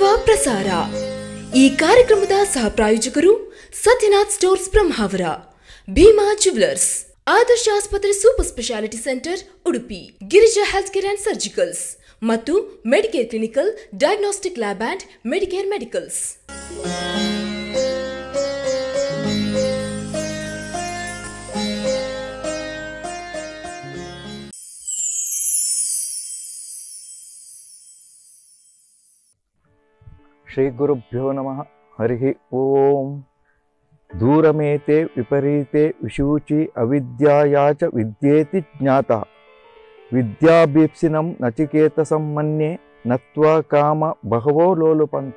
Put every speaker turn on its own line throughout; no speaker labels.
ತತ್ವ ಪ್ರಸಾರ ಈ ಕಾರ್ಯಕ್ರಮದ ಸಹ ಪ್ರಾಯೋಜಕರು ಸತ್ಯನಾಥ್ ಸ್ಟೋರ್ಸ್ ಬ್ರಹ್ಮಾವರ ಭೀಮಾ ಜುವೆಲರ್ಸ್ ಆದರ್ಶ ಆಸ್ಪತ್ರೆ super speciality centre Udupi Girija health care and surgicals ಮತ್ತು Medicare clinical diagnostic lab and Medicare medicals
ಶ್ರೀಗುರುಭ್ಯೋ ನಮಃ ಹರಿ ಓಂ ದೂರಮೇತೆ ವಿಪರೀತೆ ವಿಶೂಚಿ ಅವಿದ್ಯಾಯಾ ಚ ವಿದ್ಯೇತಿ ಜ್ಞಾತ ವಿದ್ಯಾಭೀಪ್ಸಿನಂ ನಚಿಕೇತಸಂ ಮನ್ಯೆ ನತ್ವಾ ಕಾಮ ಬಹವೋ ಲೋಲುಪಂತ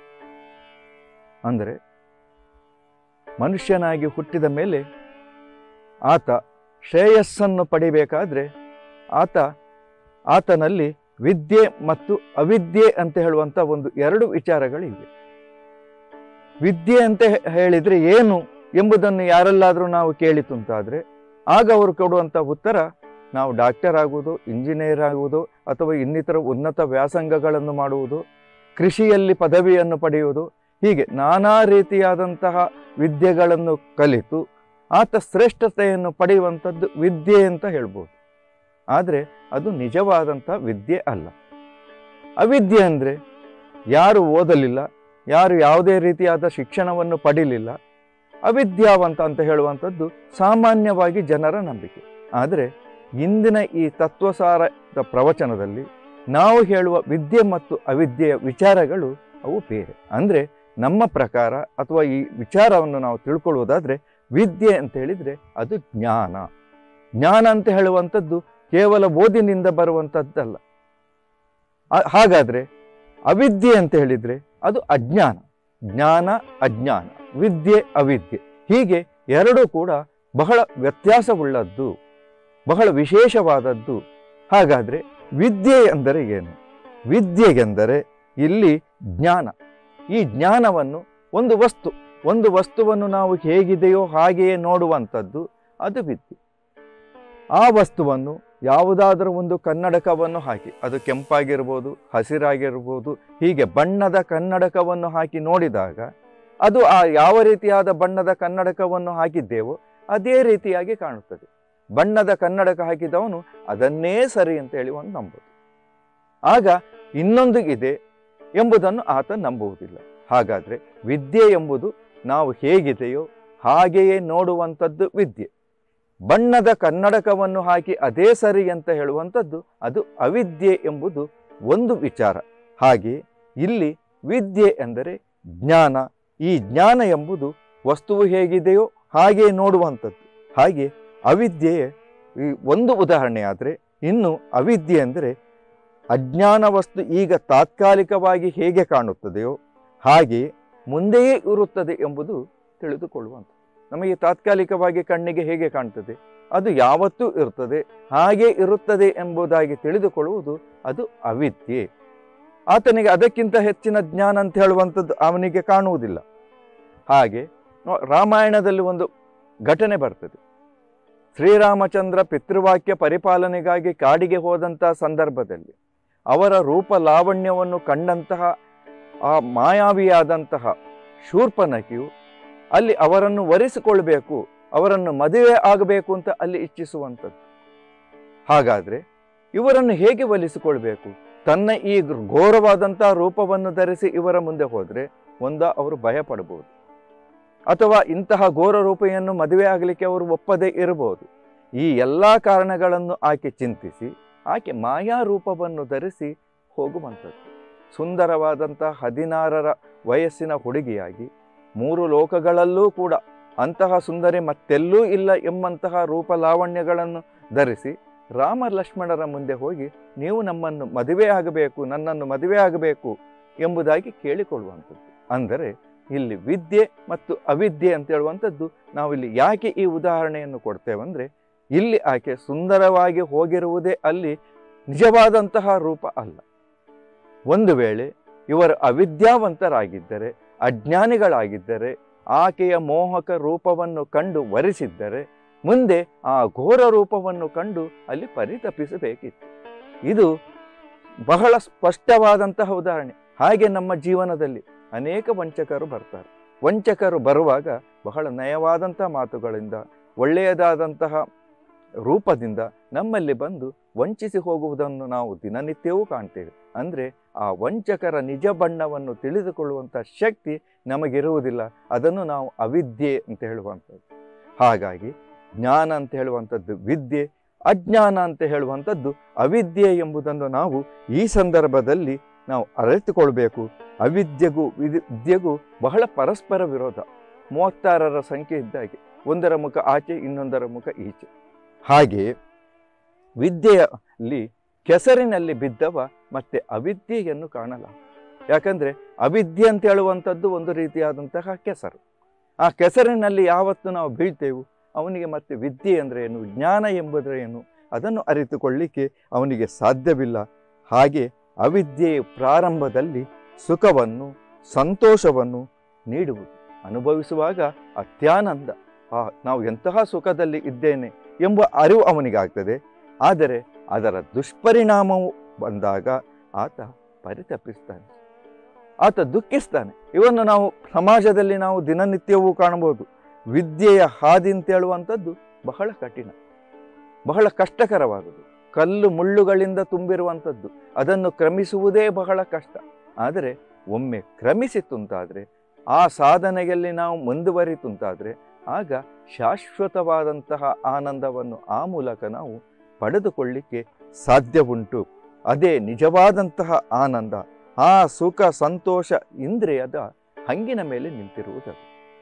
ಅಂದರೆ ಮನುಷ್ಯನಾಗಿ ಹುಟ್ಟಿದ ಮೇಲೆ ಆತ ಶ್ರೇಯಸ್ಸನ್ನು ಪಡಿಬೇಕಾದ್ರೆ ಆತ ಆತನಲ್ಲಿ ವಿದ್ಯೆ ಮತ್ತು ಅವಿದ್ಯೆ ಅಂತ ಹೇಳುವಂಥ ಒಂದು ಎರಡು ವಿಚಾರಗಳಿವೆ ವಿದ್ಯೆ ಅಂತ ಹೇ- ಹೇಳಿದ್ರೆ ಏನು ಎಂಬುದನ್ನು ಯಾರಲ್ಲಾದರೂ ನಾವು ಕೇಳಿತುಂತಾದ್ರೆ ಆಗ ಅವರು ಕೊಡುವಂಥ ಉತ್ತರ ನಾವು ಡಾಕ್ಟರ್ ಆಗುವುದು ಇಂಜಿನಿಯರ್ ಆಗುವುದು ಅಥವಾ ಇನ್ನಿತರ ಉನ್ನತ ವ್ಯಾಸಂಗಗಳನ್ನು ಮಾಡುವುದು ಕೃಷಿಯಲ್ಲಿ ಪದವಿಯನ್ನು ಪಡೆಯುವುದು ಹೀಗೆ ನಾನಾ ರೀತಿಯಾದಂತಹ ವಿದ್ಯೆಗಳನ್ನು ಕಲಿತು ಆತ ಶ್ರೇಷ್ಠತೆಯನ್ನು ಪಡೆಯುವಂಥದ್ದು ವಿದ್ಯೆ ಅಂತ ಹೇಳ್ಬೋದು ಆದರೆ ಅದು ನಿಜವಾದಂಥ ವಿದ್ಯೆ ಅಲ್ಲ ಅವಿದ್ಯೆ ಅಂದರೆ ಯಾರು ಓದಲಿಲ್ಲ ಯಾರು ಯಾವುದೇ ರೀತಿಯಾದ ಶಿಕ್ಷಣವನ್ನು ಪಡೀಲಿಲ್ಲ ಅವಿದ್ಯಾವಂತ ಅಂತ ಹೇಳುವಂಥದ್ದು ಸಾಮಾನ್ಯವಾಗಿ ಜನರ ನಂಬಿಕೆ ಆದರೆ ಇಂದಿನ ಈ ತತ್ವಸಾರದ ಪ್ರವಚನದಲ್ಲಿ ನಾವು ಹೇಳುವ ವಿದ್ಯೆ ಮತ್ತು ಅವಿದ್ಯೆಯ ವಿಚಾರಗಳು ಅವು ಬೇರೆ ಅಂದರೆ ನಮ್ಮ ಪ್ರಕಾರ ಅಥವಾ ಈ ವಿಚಾರವನ್ನು ನಾವು ತಿಳ್ಕೊಳ್ಳುವುದಾದರೆ ವಿದ್ಯೆ ಅಂತ ಹೇಳಿದರೆ ಅದು ಜ್ಞಾನ ಜ್ಞಾನ ಅಂತ ಹೇಳುವಂಥದ್ದು ಕೇವಲ ಓದಿನಿಂದ ಬರುವಂಥದ್ದಲ್ಲ ಆ- ಹಾಗಾದ್ರೆ ಅವಿದ್ಯೆ ಅಂತ ಹೇಳಿದ್ರೆ ಅದು ಅಜ್ಞಾನ ಜ್ಞಾನ ಅಜ್ಞಾನ ವಿದ್ಯೆ ಅವಿದ್ಯೆ ಹೀಗೆ ಎರಡೂ ಕೂಡ ಬಹಳ ವ್ಯತ್ಯಾಸವುಳ್ಳದ್ದು ಬಹಳ ವಿಶೇಷವಾದದ್ದು ಹಾಗಾದ್ರೆ ವಿದ್ಯೆ ಎಂದರೆ ಏನು ವಿದ್ಯೆಗೆಂದರೆ ಇಲ್ಲಿ ಜ್ಞಾನ ಈ ಜ್ಞಾನವನ್ನು ಒಂದು ವಸ್ತು ಒಂದು ವಸ್ತುವನ್ನು ನಾವು ಹೇಗಿದೆಯೋ ಹಾಗೆಯೇ ನೋಡುವಂಥದ್ದು ಅದು ವಿದ್ಯೆ ಆ ವಸ್ತುವನ್ನು ಯಾವುದಾದರೂ ಒಂದು ಕನ್ನಡಕವನ್ನು ಹಾಕಿ ಅದು ಕೆಂಪಾಗಿರ್ಬೋದು ಹಸಿರಾಗಿರ್ಬೋದು ಹೀಗೆ ಬಣ್ಣದ ಕನ್ನಡಕವನ್ನು ಹಾಕಿ ನೋಡಿದಾಗ ಅದು ಆ ಯಾವ ರೀತಿಯಾದ ಬಣ್ಣದ ಕನ್ನಡಕವನ್ನು ಹಾಕಿದ್ದೇವೋ ಅದೇ ರೀತಿಯಾಗಿ ಕಾಣುತ್ತದೆ ಬಣ್ಣದ ಕನ್ನಡಕ ಹಾಕಿದವನು ಅದನ್ನೇ ಸರಿ ಅಂತ ಹೇಳಿ ಒಂದು ನಂಬೋದು ಆಗ ಇನ್ನೊಂದು ಇದೆ ಎಂಬುದನ್ನು ಆತ ನಂಬುವುದಿಲ್ಲ ಹಾಗಾದ್ರೆ ವಿದ್ಯೆ ಎಂಬುದು ನಾವು ಹೇಗಿದೆಯೋ ಹಾಗೆಯೇ ನೋಡುವಂಥದ್ದು ವಿದ್ಯೆ ಬಣ್ಣದ ಕನ್ನಡಕವನ್ನು ಹಾಕಿ ಅದೇ ಸರಿ ಅಂತ ಹೇಳುವಂಥದ್ದು ಅದು ಅವಿದ್ಯೆ ಎಂಬುದು ಒಂದು ವಿಚಾರ ಹಾಗೆ ಇಲ್ಲಿ ವಿದ್ಯೆ ಎಂದರೆ ಜ್ಞಾನ ಈ ಜ್ಞಾನ ಎಂಬುದು ವಸ್ತುವು ಹೇಗಿದೆಯೋ ಹಾಗೆ ನೋಡುವಂಥದ್ದು ಹಾಗೆ ಅವಿದ್ಯೆಯೇ ಈ ಒಂದು ಉದಾಹರಣೆ ಆದರೆ ಇನ್ನು ಅವಿದ್ಯೆ ಅಂದರೆ ಅಜ್ಞಾನ ವಸ್ತು ಈಗ ತಾತ್ಕಾಲಿಕವಾಗಿ ಹೇಗೆ ಕಾಣುತ್ತದೆಯೋ ಹಾಗೆ ಮುಂದೆಯೇ ಇರುತ್ತದೆ ಎಂಬುದು ತಿಳಿದುಕೊಳ್ಳುವಂಥದ್ದು ನಮಗೆ ತಾತ್ಕಾಲಿಕವಾಗಿ ಕಣ್ಣಿಗೆ ಹೇಗೆ ಕಾಣ್ತದೆ ಅದು ಯಾವತ್ತೂ ಇರುತ್ತದೆ ಹಾಗೆ ಇರುತ್ತದೆ ಎಂಬುದಾಗಿ ತಿಳಿದುಕೊಳ್ಳುವುದು ಅದು ಅವಿದ್ಯೆ ಆತನಿಗೆ ಅದಕ್ಕಿಂತ ಹೆಚ್ಚಿನ ಜ್ಞಾನ ಅಂತ ಹೇಳುವಂಥದ್ದು ಅವನಿಗೆ ಕಾಣುವುದಿಲ್ಲ ಹಾಗೆ ನೋ- ರಾಮಾಯಣದಲ್ಲಿ ಒಂದು ಘಟನೆ ಬರ್ತದೆ ಶ್ರೀರಾಮಚಂದ್ರ ಪಿತೃವಾಕ್ಯ ಪರಿಪಾಲನೆಗಾಗಿ ಕಾಡಿಗೆ ಹೋದಂತಹ ಸಂದರ್ಭದಲ್ಲಿ ಅವರ ರೂಪ ಲಾವಣ್ಯವನ್ನು ಕಂಡಂತಹ ಆ ಮಾಯಾವಿಯಾದಂತಹ ಶೂರ್ಪನಖಿಯು ಅಲ್ಲಿ ಅವರನ್ನು ವರಿಸಿಕೊಳ್ಬೇಕು ಅವರನ್ನು ಮದುವೆ ಆಗಬೇಕು ಅಂತ ಅಲ್ಲಿ ಇಚ್ಛಿಸುವಂಥದ್ದು ಹಾಗಾದ್ರೆ ಇವರನ್ನು ಹೇಗೆ ಒಲಿಸಿಕೊಳ್ಬೇಕು ತನ್ನ ಈ ಘೋರವಾದಂತಹ ರೂಪವನ್ನು ಧರಿಸಿ ಇವರ ಮುಂದೆ ಹೋದ್ರೆ ಒಂದ ಅವರು ಭಯ ಪಡಬಹುದು ಅಥವಾ ಇಂತಹ ಘೋರ ರೂಪೆಯನ್ನು ಮದುವೆ ಆಗಲಿಕ್ಕೆ ಅವರು ಒಪ್ಪದೇ ಇರಬಹುದು ಈ ಎಲ್ಲ ಕಾರಣಗಳನ್ನು ಆಕೆ ಚಿಂತಿಸಿ ಆಕೆ ಮಾಯಾ ರೂಪವನ್ನು ಧರಿಸಿ ಹೋಗುವಂಥದ್ದು ಸುಂದರವಾದಂತಹ ಹದಿನಾರರ ವಯಸ್ಸಿನ ಹುಡುಗಿಯಾಗಿ ಮೂರು ಲೋಕಗಳಲ್ಲೂ ಕೂಡ ಅಂತಹ ಸುಂದರಿ ಮತ್ತೆಲ್ಲೂ ಇಲ್ಲ ಎಂಬಂತಹ ರೂಪ ಲಾವಣ್ಯಗಳನ್ನು ಧರಿಸಿ ರಾಮ ಲಕ್ಷ್ಮಣರ ಮುಂದೆ ಹೋಗಿ ನೀವು ನಮ್ಮನ್ನು ಮದುವೆ ಆಗಬೇಕು ನನ್ನನ್ನು ಮದುವೆ ಆಗಬೇಕು ಎಂಬುದಾಗಿ ಕೇಳಿಕೊಳ್ಳುವಂಥದ್ದು ಅಂದರೆ ಇಲ್ಲಿ ವಿದ್ಯೆ ಮತ್ತು ಅವಿದ್ಯೆ ಅಂತ ಹೇಳುವಂಥದ್ದು ನಾವಿಲ್ಲಿ ಯಾಕೆ ಈ ಉದಾಹರಣೆಯನ್ನು ಕೊಡ್ತೇವಂದ್ರೆ ಇಲ್ಲಿ ಆಕೆ ಸುಂದರವಾಗಿ ಹೋಗಿರುವುದೇ ಅಲ್ಲಿ ನಿಜವಾದಂತಹ ರೂಪ ಅಲ್ಲ ಒಂದು ವೇಳೆ ಇವರು ಅವಿದ್ಯಾವಂತರಾಗಿದ್ದರೆ ಅಜ್ಞಾನಿಗಳಾಗಿದ್ದರೆ ಆಕೆಯ ಮೋಹಕ ರೂಪವನ್ನು ಕಂಡು ವರಿಸಿದ್ದರೆ ಮುಂದೆ ಆ ಘೋರ ರೂಪವನ್ನು ಕಂಡು ಅಲ್ಲಿ ಪರಿತಪಿಸಬೇಕಿತ್ತು ಇದು ಬಹಳ ಸ್ಪಷ್ಟವಾದಂತಹ ಉದಾಹರಣೆ ಹಾಗೆ ನಮ್ಮ ಜೀವನದಲ್ಲಿ ಅನೇಕ ವಂಚಕರು ಬರ್ತಾರೆ ವಂಚಕರು ಬರುವಾಗ ಬಹಳ ನಯವಾದಂಥ ಮಾತುಗಳಿಂದ ಒಳ್ಳೆಯದಾದಂತಹ ರೂಪದಿಂದ ನಮ್ಮಲ್ಲಿ ಬಂದು ವಂಚಿಸಿ ಹೋಗುವುದನ್ನು ನಾವು ದಿನನಿತ್ಯವೂ ಕಾಣ್ತೇವೆ ಅಂದರೆ ಆ ವಂಚಕರ ನಿಜ ಬಣ್ಣವನ್ನು ತಿಳಿದುಕೊಳ್ಳುವಂಥ ಶಕ್ತಿ ನಮಗಿರುವುದಿಲ್ಲ ಅದನ್ನು ನಾವು ಅವಿದ್ಯೆ ಅಂತ ಹೇಳುವಂಥದ್ದು ಹಾಗಾಗಿ ಜ್ಞಾನ ಅಂತ ಹೇಳುವಂಥದ್ದು ವಿದ್ಯೆ ಅಜ್ಞಾನ ಅಂತ ಹೇಳುವಂಥದ್ದು ಅವಿದ್ಯೆ ಎಂಬುದನ್ನು ನಾವು ಈ ಸಂದರ್ಭದಲ್ಲಿ ನಾವು ಅರಿತುಕೊಳ್ಬೇಕು ಅವಿದ್ಯೆಗೂ ವಿದ್ಯೆಗೂ ಬಹಳ ಪರಸ್ಪರ ವಿರೋಧ ಮೂವತ್ತಾರರ ಸಂಖ್ಯೆ ಇದ್ದಾಗೆ ಒಂದರ ಮುಖ ಆಚೆ ಇನ್ನೊಂದರ ಮುಖ ಈಚೆ ಹಾಗೆ ವಿದ್ಯೆಯಲ್ಲಿ ಕೆಸರಿನಲ್ಲಿ ಬಿದ್ದವ ಮತ್ತೆ ಅವಿದ್ಯೆಯನ್ನು ಕಾಣಲ್ಲ ಯಾಕಂದ್ರೆ ಅವಿದ್ಯೆ ಅಂತ ಹೇಳುವಂಥದ್ದು ಒಂದು ರೀತಿಯಾದಂತಹ ಕೆಸರು ಆ ಕೆಸರಿನಲ್ಲಿ ಯಾವತ್ತು ನಾವು ಬೀಳ್ತೇವೆ ಅವನಿಗೆ ಮತ್ತೆ ವಿದ್ಯೆ ಅಂದರೆ ಏನು ಜ್ಞಾನ ಎಂಬುದರ ಏನು ಅದನ್ನು ಅರಿತುಕೊಳ್ಳಿಕ್ಕೆ ಅವನಿಗೆ ಸಾಧ್ಯವಿಲ್ಲ ಹಾಗೆ ಅವಿದ್ಯೆಯ ಪ್ರಾರಂಭದಲ್ಲಿ ಸುಖವನ್ನು ಸಂತೋಷವನ್ನು ನೀಡುವುದು ಅನುಭವಿಸುವಾಗ ಅತ್ಯಾನಂದ ಆ ನಾವು ಎಂತಹ ಸುಖದಲ್ಲಿ ಇದ್ದೇನೆ ಎಂಬ ಅರಿವು ಅವನಿಗಾಗ್ತದೆ ಆದರೆ ಅದರ ದುಷ್ಪರಿಣಾಮವು ಬಂದಾಗ ಆತ ಪರಿತಪಿಸ್ತಾನೆ ಆತ ದುಃಖಿಸ್ತಾನೆ ಇವನ್ನು ನಾವು ಸಮಾಜದಲ್ಲಿ ನಾವು ದಿನನಿತ್ಯವೂ ಕಾಣಬಹುದು ವಿದ್ಯೆಯ ಹಾದಿ ಅಂತ ಹೇಳುವಂಥದ್ದು ಬಹಳ ಕಠಿಣ ಬಹಳ ಕಷ್ಟಕರವಾದುದು ಕಲ್ಲು ಮುಳ್ಳುಗಳಿಂದ ತುಂಬಿರುವಂಥದ್ದು ಅದನ್ನು ಕ್ರಮಿಸುವುದೇ ಬಹಳ ಕಷ್ಟ ಆದರೆ ಒಮ್ಮೆ ಕ್ರಮಿಸಿತುಂತಾದರೆ ಆ ಸಾಧನೆಯಲ್ಲಿ ನಾವು ಮುಂದುವರಿತುಂತಾದರೆ ಆಗ ಶಾಶ್ವತವಾದಂತಹ ಆನಂದವನ್ನು ಆ ಮೂಲಕ ನಾವು ಪಡೆದುಕೊಳ್ಳಿಕ್ಕೆ ಸಾಧ್ಯ ಉಂಟು ಅದೇ ನಿಜವಾದಂತಹ ಆನಂದ ಆ ಸುಖ ಸಂತೋಷ ಇಂದ್ರಿಯದ ಹಂಗಿನ ಮೇಲೆ ನಿಂತಿರುವುದದು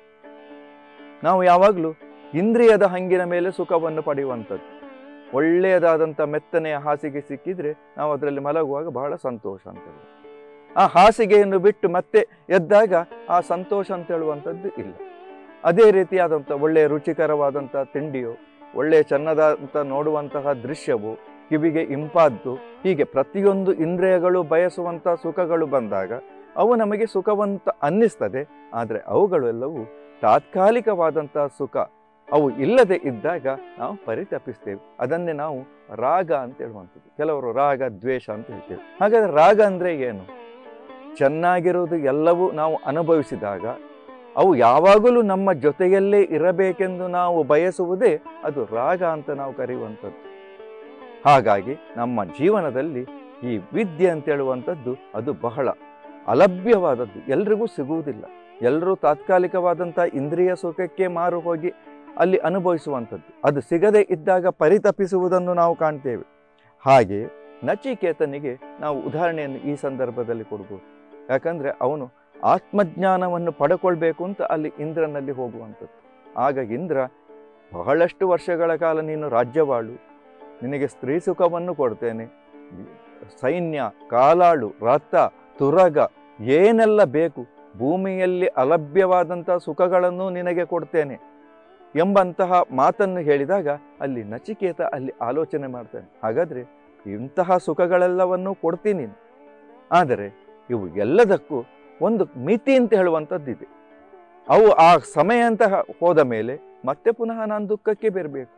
ನಾವು ಯಾವಾಗಲೂ ಇಂದ್ರಿಯದ ಹಂಗಿನ ಮೇಲೆ ಸುಖವನ್ನು ಪಡೆಯುವಂಥದ್ದು ಒಳ್ಳೆಯದಾದಂಥ ಮೆತ್ತನೆಯ ಹಾಸಿಗೆ ಸಿಕ್ಕಿದ್ರೆ ನಾವು ಅದರಲ್ಲಿ ಮಲಗುವಾಗ ಬಹಳ ಸಂತೋಷ ಅಂತ ಹೇಳಿ ಆ ಹಾಸಿಗೆಯನ್ನು ಬಿಟ್ಟು ಮತ್ತೆ ಎದ್ದಾಗ ಆ ಸಂತೋಷ ಅಂತ ಹೇಳುವಂಥದ್ದು ಇಲ್ಲ ಅದೇ ರೀತಿಯಾದಂಥ ಒಳ್ಳೆಯ ರುಚಿಕರವಾದಂಥ ತಿಂಡಿಯೋ ಒಳ್ಳೆಯ ಚೆನ್ನದಂತ ನೋಡುವಂತಹ ದೃಶ್ಯವು ಕಿವಿಗೆ ಇಂಪಾದ್ದು ಹೀಗೆ ಪ್ರತಿಯೊಂದು ಇಂದ್ರಿಯಗಳು ಬಯಸುವಂಥ ಸುಖಗಳು ಬಂದಾಗ ಅವು ನಮಗೆ ಸುಖವಂತ ಅನ್ನಿಸ್ತದೆ ಆದರೆ ಅವುಗಳು ಎಲ್ಲವೂ ತಾತ್ಕಾಲಿಕವಾದಂಥ ಸುಖ ಅವು ಇಲ್ಲದೆ ಇದ್ದಾಗ ನಾವು ಪರಿತಪಿಸ್ತೇವೆ ಅದನ್ನೇ ನಾವು ರಾಗ ಅಂತ ಹೇಳುವಂಥದ್ದು ಕೆಲವರು ರಾಗ ದ್ವೇಷ ಅಂತ ಹೇಳ್ತೇವೆ ಹಾಗಾದ್ರೆ ರಾಗ ಅಂದರೆ ಏನು ಚೆನ್ನಾಗಿರುವುದು ಎಲ್ಲವೂ ನಾವು ಅನುಭವಿಸಿದಾಗ ಅವು ಯಾವಾಗಲೂ ನಮ್ಮ ಜೊತೆಯಲ್ಲೇ ಇರಬೇಕೆಂದು ನಾವು ಬಯಸುವುದೇ ಅದು ರಾಗ ಅಂತ ನಾವು ಕರೆಯುವಂಥದ್ದು ಹಾಗಾಗಿ ನಮ್ಮ ಜೀವನದಲ್ಲಿ ಈ ವಿದ್ಯೆ ಅಂತ ಹೇಳುವಂಥದ್ದು ಅದು ಬಹಳ ಅಲಭ್ಯವಾದದ್ದು ಎಲ್ರಿಗೂ ಸಿಗುವುದಿಲ್ಲ ಎಲ್ಲರೂ ತಾತ್ಕಾಲಿಕವಾದಂಥ ಇಂದ್ರಿಯ ಸುಖಕ್ಕೆ ಮಾರು ಹೋಗಿ ಅಲ್ಲಿ ಅನುಭವಿಸುವಂಥದ್ದು ಅದು ಸಿಗದೇ ಇದ್ದಾಗ ಪರಿತಪಿಸುವುದನ್ನು ನಾವು ಕಾಣ್ತೇವೆ ಹಾಗೆ ನಚಿಕೇತನಿಗೆ ನಾವು ಉದಾಹರಣೆಯನ್ನು ಈ ಸಂದರ್ಭದಲ್ಲಿ ಕೊಡ್ಬೋದು ಯಾಕಂದರೆ ಅವನು ಆತ್ಮಜ್ಞಾನವನ್ನು ಪಡ್ಕೊಳ್ಬೇಕು ಅಂತ ಅಲ್ಲಿ ಇಂದ್ರನಲ್ಲಿ ಹೋಗುವಂಥದ್ದು ಆಗ ಇಂದ್ರ ಬಹಳಷ್ಟು ವರ್ಷಗಳ ಕಾಲ ನೀನು ರಾಜ್ಯವಾಳು ನಿನಗೆ ಸ್ತ್ರೀ ಸುಖವನ್ನು ಕೊಡ್ತೇನೆ ಸೈನ್ಯ ಕಾಲಾಳು ರಥ ತುರಗ ಏನೆಲ್ಲ ಬೇಕು ಭೂಮಿಯಲ್ಲಿ ಅಲಭ್ಯವಾದಂಥ ಸುಖಗಳನ್ನು ನಿನಗೆ ಕೊಡ್ತೇನೆ ಎಂಬಂತಹ ಮಾತನ್ನು ಹೇಳಿದಾಗ ಅಲ್ಲಿ ನಚಿಕೇತ ಅಲ್ಲಿ ಆಲೋಚನೆ ಮಾಡ್ತಾನೆ ಹಾಗಾದರೆ ಇಂತಹ ಸುಖಗಳೆಲ್ಲವನ್ನೂ ಕೊಡ್ತೀನಿ ಆದರೆ ಇವು ಎಲ್ಲದಕ್ಕೂ ಒಂದು ಮಿತಿ ಅಂತ ಹೇಳುವಂಥದ್ದಿದೆ ಅವು ಆ ಸಮಯ ಅಂತ ಹೋದ ಮೇಲೆ ಮತ್ತೆ ಪುನಃ ನಾನು ದುಃಖಕ್ಕೆ ಬರಬೇಕು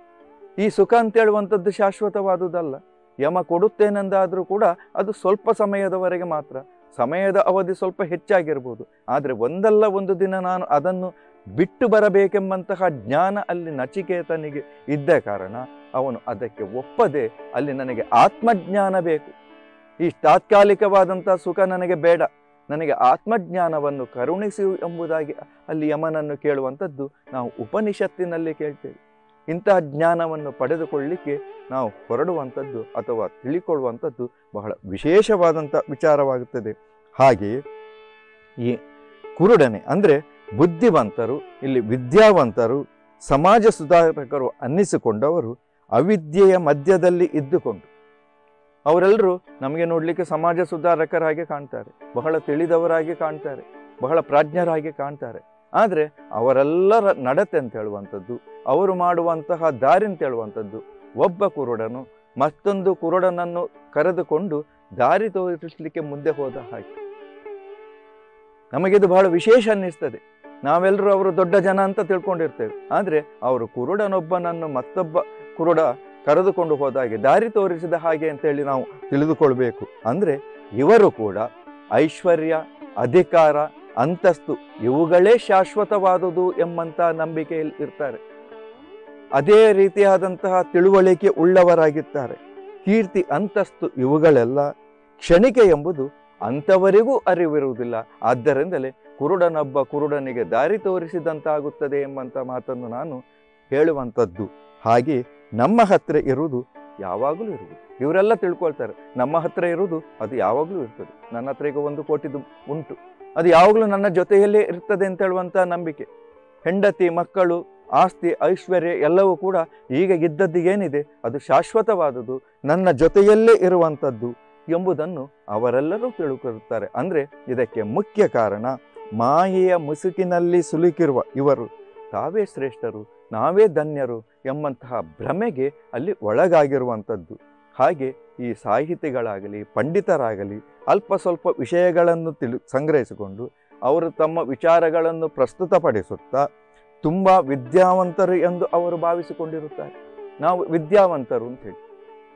ಈ ಸುಖ ಅಂತ ಹೇಳುವಂಥದ್ದು ಶಾಶ್ವತವಾದುದಲ್ಲ ಯಮ ಕೊಡುತ್ತೇನೆಂದಾದರೂ ಕೂಡ ಅದು ಸ್ವಲ್ಪ ಸಮಯದವರೆಗೆ ಮಾತ್ರ ಸಮಯದ ಅವಧಿ ಸ್ವಲ್ಪ ಹೆಚ್ಚಾಗಿರ್ಬೋದು ಆದರೆ ಒಂದಲ್ಲ ಒಂದು ದಿನ ನಾನು ಅದನ್ನು ಬಿಟ್ಟು ಬರಬೇಕೆಂಬಂತಹ ಜ್ಞಾನ ಅಲ್ಲಿ ನಚಿಕೇತನಿಗೆ ಇದ್ದ ಕಾರಣ ಅವನು ಅದಕ್ಕೆ ಒಪ್ಪದೆ ಅಲ್ಲಿ ನನಗೆ ಆತ್ಮಜ್ಞಾನ ಬೇಕು ಈ ತಾತ್ಕಾಲಿಕವಾದಂಥ ಸುಖ ನನಗೆ ಬೇಡ ನನಗೆ ಆತ್ಮಜ್ಞಾನವನ್ನು ಕರುಣಿಸಿ ಎಂಬುದಾಗಿ ಅಲ್ಲಿ ಯಮನನ್ನು ಕೇಳುವಂಥದ್ದು ನಾವು ಉಪನಿಷತ್ತಿನಲ್ಲಿ ಕೇಳ್ತೇವೆ ಇಂತಹ ಜ್ಞಾನವನ್ನು ಪಡೆದುಕೊಳ್ಳಿಕ್ಕೆ ನಾವು ಹೊರಡುವಂಥದ್ದು ಅಥವಾ ತಿಳಿಕೊಳ್ಳುವಂಥದ್ದು ಬಹಳ ವಿಶೇಷವಾದಂಥ ವಿಚಾರವಾಗುತ್ತದೆ ಹಾಗೆಯೇ ಈ ಕುರುಡನೆ ಅಂದರೆ ಬುದ್ಧಿವಂತರು ಇಲ್ಲಿ ವಿದ್ಯಾವಂತರು ಸಮಾಜ ಸುಧಾರಕರು ಅನ್ನಿಸಿಕೊಂಡವರು ಅವಿದ್ಯೆಯ ಮಧ್ಯದಲ್ಲಿ ಇದ್ದುಕೊಂಡು ಅವರೆಲ್ಲರೂ ನಮಗೆ ನೋಡಲಿಕ್ಕೆ ಸಮಾಜ ಸುಧಾರಕರಾಗಿ ಕಾಣ್ತಾರೆ ಬಹಳ ತಿಳಿದವರಾಗಿ ಕಾಣ್ತಾರೆ ಬಹಳ ಪ್ರಾಜ್ಞರಾಗಿ ಕಾಣ್ತಾರೆ ಆದರೆ ಅವರೆಲ್ಲರ ನಡತೆ ಅಂತ ಹೇಳುವಂಥದ್ದು ಅವರು ಮಾಡುವಂತಹ ದಾರಿ ಅಂತ ಹೇಳುವಂಥದ್ದು ಒಬ್ಬ ಕುರುಡನು ಮತ್ತೊಂದು ಕುರುಡನನ್ನು ಕರೆದುಕೊಂಡು ದಾರಿ ತೋರಿಸಲಿಕ್ಕೆ ಮುಂದೆ ಹೋದ ಹಾಗೆ ನಮಗಿದು ಬಹಳ ವಿಶೇಷ ಅನ್ನಿಸ್ತದೆ ನಾವೆಲ್ಲರೂ ಅವರು ದೊಡ್ಡ ಜನ ಅಂತ ತಿಳ್ಕೊಂಡಿರ್ತೇವೆ ಆದರೆ ಅವರು ಕುರುಡನೊಬ್ಬನನ್ನು ಮತ್ತೊಬ್ಬ ಕುರುಡ ಕರೆದುಕೊಂಡು ಹೋದ ಹಾಗೆ ದಾರಿ ತೋರಿಸಿದ ಹಾಗೆ ಅಂತೇಳಿ ನಾವು ತಿಳಿದುಕೊಳ್ಬೇಕು ಅಂದರೆ ಇವರು ಕೂಡ ಐಶ್ವರ್ಯ ಅಧಿಕಾರ ಅಂತಸ್ತು ಇವುಗಳೇ ಶಾಶ್ವತವಾದುದು ಎಂಬಂತ ನಂಬಿಕೆಯಲ್ಲಿ ಇರ್ತಾರೆ ಅದೇ ರೀತಿಯಾದಂತಹ ತಿಳುವಳಿಕೆ ಉಳ್ಳವರಾಗಿರ್ತಾರೆ ಕೀರ್ತಿ ಅಂತಸ್ತು ಇವುಗಳೆಲ್ಲ ಕ್ಷಣಿಕೆ ಎಂಬುದು ಅಂಥವರಿಗೂ ಅರಿವಿರುವುದಿಲ್ಲ ಆದ್ದರಿಂದಲೇ ಕುರುಡನೊಬ್ಬ ಕುರುಡನಿಗೆ ದಾರಿ ತೋರಿಸಿದಂತಾಗುತ್ತದೆ ಎಂಬಂಥ ಮಾತನ್ನು ನಾನು ಹೇಳುವಂಥದ್ದು ಹಾಗೆ ನಮ್ಮ ಹತ್ರ ಇರುವುದು ಯಾವಾಗಲೂ ಇರುವುದು ಇವರೆಲ್ಲ ತಿಳ್ಕೊಳ್ತಾರೆ ನಮ್ಮ ಹತ್ರ ಇರುವುದು ಅದು ಯಾವಾಗಲೂ ಇರ್ತದೆ ನನ್ನ ಹತ್ರ ಈಗ ಒಂದು ಕೋಟಿದು ಉಂಟು ಅದು ಯಾವಾಗಲೂ ನನ್ನ ಜೊತೆಯಲ್ಲೇ ಇರ್ತದೆ ಅಂತ ಹೇಳುವಂಥ ನಂಬಿಕೆ ಹೆಂಡತಿ ಮಕ್ಕಳು ಆಸ್ತಿ ಐಶ್ವರ್ಯ ಎಲ್ಲವೂ ಕೂಡ ಈಗ ಇದ್ದದ್ದು ಏನಿದೆ ಅದು ಶಾಶ್ವತವಾದುದು ನನ್ನ ಜೊತೆಯಲ್ಲೇ ಇರುವಂಥದ್ದು ಎಂಬುದನ್ನು ಅವರೆಲ್ಲರೂ ತಿಳ್ಕೊಳ್ಳುತ್ತಾರೆ ಅಂದರೆ ಇದಕ್ಕೆ ಮುಖ್ಯ ಕಾರಣ ಮಾಯೆಯ ಮುಸುಕಿನಲ್ಲಿ ಸುಲುಕಿರುವ ಇವರು ತಾವೇ ಶ್ರೇಷ್ಠರು ನಾವೇ ಧನ್ಯರು ಎಂಬಂತಹ ಭ್ರಮೆಗೆ ಅಲ್ಲಿ ಒಳಗಾಗಿರುವಂಥದ್ದು ಹಾಗೆ ಈ ಸಾಹಿತಿಗಳಾಗಲಿ ಪಂಡಿತರಾಗಲಿ ಅಲ್ಪ ಸ್ವಲ್ಪ ವಿಷಯಗಳನ್ನು ತಿಳಿ ಸಂಗ್ರಹಿಸಿಕೊಂಡು ಅವರು ತಮ್ಮ ವಿಚಾರಗಳನ್ನು ಪ್ರಸ್ತುತಪಡಿಸುತ್ತಾ ತುಂಬ ವಿದ್ಯಾವಂತರು ಎಂದು ಅವರು ಭಾವಿಸಿಕೊಂಡಿರುತ್ತಾರೆ ನಾವು ವಿದ್ಯಾವಂತರು ಅಂತ ಹೇಳಿ